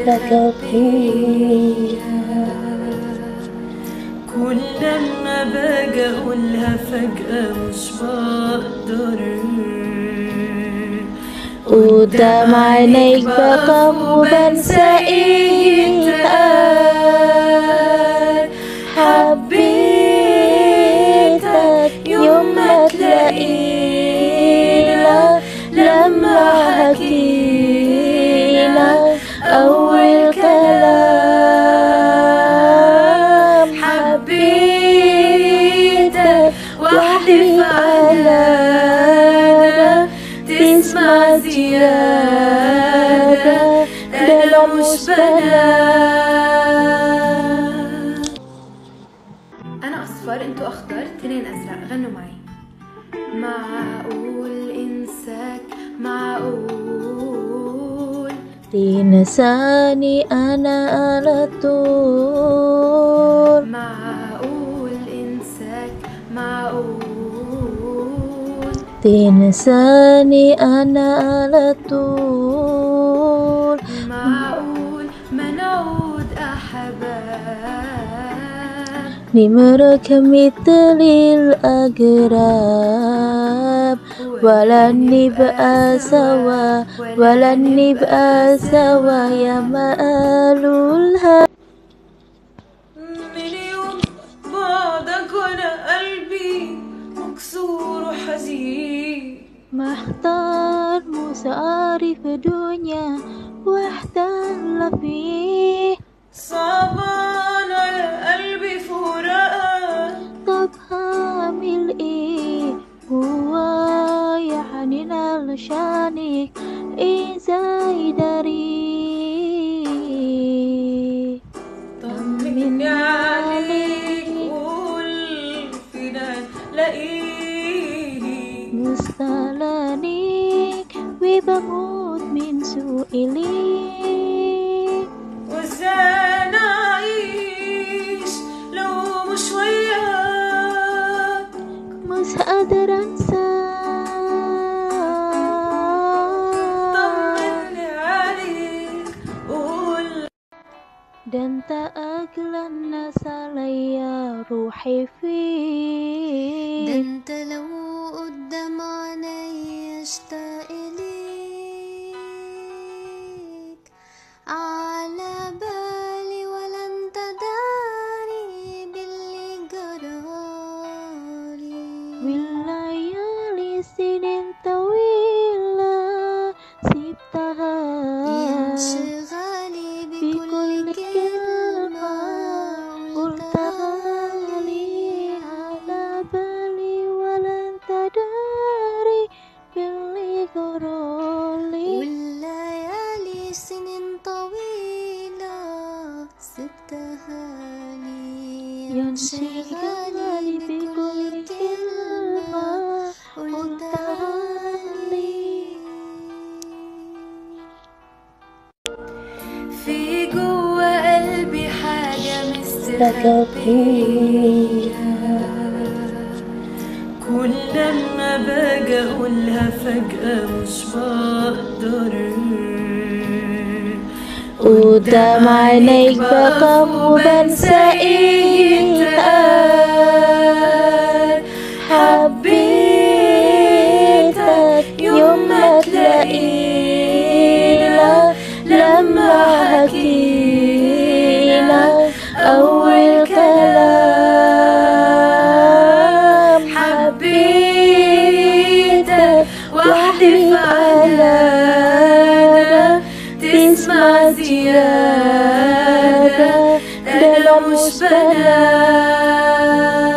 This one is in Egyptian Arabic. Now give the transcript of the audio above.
لك فيها كل لما باجي اقولها فجأة مش بقدر قدام عينيك بقف وبنسى ايه اتقال حبيتك يوم ما تلاقينا لما حكينا أول كلام حبيتك واحلف على ده تسمع زيادة ده أنا مش بنام أنا أصفر أنتوا أخضر تنين أزرق غنوا معي معقول إنساك معقول تنساني أنا على طول معقول إنساك معقول تنساني أنا على طول معقول ما نعود أحباب نمرك مثل الأقراب ولن نبقى سوا ولن نبقى سوا يا مآل الهوى من يوم بعدك وانا قلبي مكسور وحزين محتار مساري في دنيا واحتل فيه صعبان على قلبي فراقك طب هعمل ايه هو يعني علشانك ازاي داري طمني عليك قول فينا لاقيني مستلانيك وبموت من سوء ليك وازاي نعيش لو مش وياك مش قادر طمني انساك عليك قول Dan tak أغلى الناس عليا روحي فيك ده انت لو قدام عيني اشتاق ليك على بالي ولا انت داري باللي جرالي والليالي سنين طويلة سبتها انشغالي بكل بكل كلمة كلمة قلتها لي على بالي ولا انت داري باللي جرالي والليالي سنين طويلة سبتها لي ينشغالي بكل كلمة قلتها لي في جوا قلبي حاجة لك مستخبية كل لما باجي اقولها فجأة مش بقدر قدام عينيك بقف وبنسى ايه اتقال حبيتك يوم ما تلاقينا لما حكينا أول كلام حبيتك واحلف على ده تسمع زيادة ده أنا مش بنام